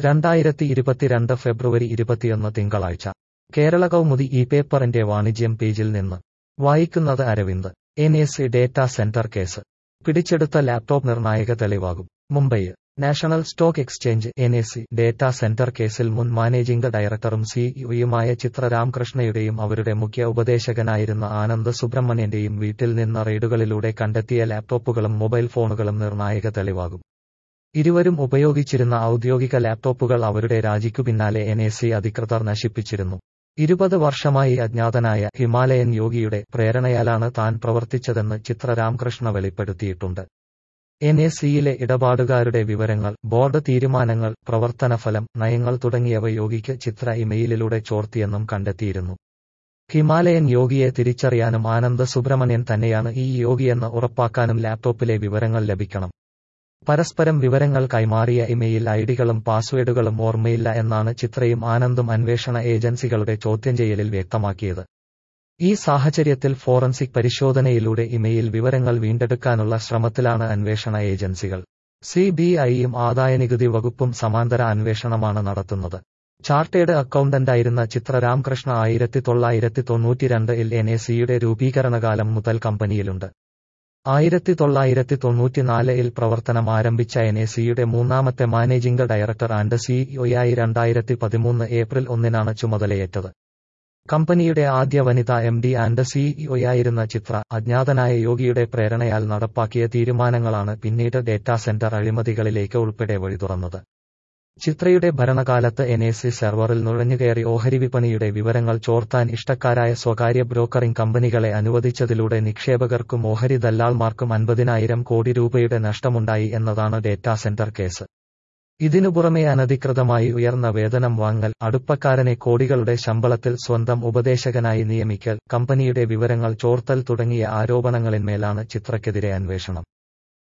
രണ്ടായിരത്തി ഇരുപത്തിരണ്ട് ഫെബ്രുവരി ഇരുപത്തിയൊന്ന് തിങ്കളാഴ്ച കേരള കൗമുദി ഈ പേപ്പറിന്റെ വാണിജ്യം പേജിൽ നിന്ന് വായിക്കുന്നത് Aravind N S C data centre case പിടിച്ചെടുത്ത ലാപ്ടോപ്പ് നിർണായക തെളിവാകും Mumbai national stock exchange N S C data centre കേസിൽ മുൻ മാനേജിംഗ് ഡയറക്ടറും സിഇഒയുമായ ചിത്ര രാമകൃഷ്ണയുടെയും അവരുടെ മുഖ്യ ഉപദേശകനായിരുന്ന ആനന്ദ് സുബ്രഹ്മണ്യന്റെയും വീട്ടിൽ നിന്ന് റെയ്ഡുകളിലൂടെ കണ്ടെത്തിയ ലാപ്ടോപ്പുകളും മൊബൈൽ ഫോണുകളും നിർണായക തെളിവാകും ഇരുവരും ഉപയോഗിച്ചിരുന്ന ഔദ്യോഗിക ലാപ്ടോപ്പുകൾ അവരുടെ രാജിക്കു പിന്നാലെ എൻ എസ് സി അധികൃതർ നശിപ്പിച്ചിരുന്നു ഇരുപത് വർഷമായി അജ്ഞാതനായ ഹിമാലയൻ യോഗിയുടെ പ്രേരണയാലാണ് താൻ പ്രവർത്തിച്ചതെന്ന് ചിത്ര രാമകൃഷ്ണ വെളിപ്പെടുത്തിയിട്ടുണ്ട് എൻ എസ് സിയിലെ ഇടപാടുകാരുടെ വിവരങ്ങൾ ബോർഡ് തീരുമാനങ്ങൾ പ്രവർത്തനഫലം നയങ്ങൾ തുടങ്ങിയവ യോഗിക്ക് ചിത്ര ഇമെയിലിലൂടെ ചോർത്തിയെന്നും കണ്ടെത്തിയിരുന്നു ഹിമാലയൻ യോഗിയെ തിരിച്ചറിയാനും ആനന്ദ് സുബ്രഹ്മണ്യൻ തന്നെയാണ് ഈ യോഗിയെന്ന് ഉറപ്പാക്കാനും ലാപ്ടോപ്പിലെ വിവരങ്ങൾ ലഭിക്കണം പരസ്പരം വിവരങ്ങൾ കൈമാറിയ ഇമെയിൽ ഐഡികളും പാസ്വേഡുകളും ഓർമ്മയില്ല എന്നാണ് ചിത്രയും ആനന്ദും അന്വേഷണ ഏജൻസികളുടെ ചോദ്യം ചെയ്യലിൽ വ്യക്തമാക്കിയത് ഈ സാഹചര്യത്തിൽ ഫോറൻസിക് പരിശോധനയിലൂടെ ഇമെയിൽ വിവരങ്ങൾ വീണ്ടെടുക്കാനുള്ള ശ്രമത്തിലാണ് അന്വേഷണ ഏജൻസികൾ സി ബി ഐയും ആദായനികുതി വകുപ്പും സമാന്തര അന്വേഷണമാണ് നടത്തുന്നത് ചാർട്ടേഡ് അക്കൗണ്ടന്റായിരുന്ന ചിത്ര രാമകൃഷ്ണ ആയിരത്തി തൊള്ളായിരത്തി തൊണ്ണൂറ്റിരണ്ടിൽ എൻ എ സിയുടെ രൂപീകരണകാലം മുതൽ കമ്പനിയിലുണ്ട് ആയിരത്തി തൊള്ളായിരത്തി തൊണ്ണൂറ്റിനാലിൽ പ്രവർത്തനം ആരംഭിച്ച എൻ എ സിയുടെ മൂന്നാമത്തെ മാനേജിംഗ് ഡയറക്ടർ ആൻഡ് സിഇഒയായി രണ്ടായിരത്തി പതിമൂന്ന് ഏപ്രിൽ ഒന്നിനാണ് ചുമതലയേറ്റത് കമ്പനിയുടെ ആദ്യ വനിതാ എം ഡി ആൻഡ് സിഇഒയായിരുന്ന ചിത്ര അജ്ഞാതനായ യോഗിയുടെ പ്രേരണയാൽ നടപ്പാക്കിയ തീരുമാനങ്ങളാണ് പിന്നീട് ഡേറ്റാ സെന്റർ അഴിമതികളിലേക്ക് ഉൾപ്പെടെ വഴി തുറന്നത് ചിത്രയുടെ ഭരണകാലത്ത് എൻ എ സി സെർവറിൽ നുഴഞ്ഞുകയറി ഓഹരി വിപണിയുടെ വിവരങ്ങൾ ചോർത്താൻ ഇഷ്ടക്കാരായ സ്വകാര്യ ബ്രോക്കറിംഗ് കമ്പനികളെ അനുവദിച്ചതിലൂടെ നിക്ഷേപകർക്കും ഓഹരി ദല്ലാൾമാർക്കും അൻപതിനായിരം കോടി രൂപയുടെ നഷ്ടമുണ്ടായി എന്നതാണ് ഡേറ്റാ സെന്റർ കേസ് ഇതിനു പുറമെ അനധികൃതമായി ഉയർന്ന വേതനം വാങ്ങൽ അടുപ്പക്കാരനെ കോടികളുടെ ശമ്പളത്തിൽ സ്വന്തം ഉപദേശകനായി നിയമിക്കൽ കമ്പനിയുടെ വിവരങ്ങൾ ചോർത്തൽ തുടങ്ങിയ ആരോപണങ്ങളിന്മേലാണ് ചിത്രയ്ക്കെതിരെ അന്വേഷണം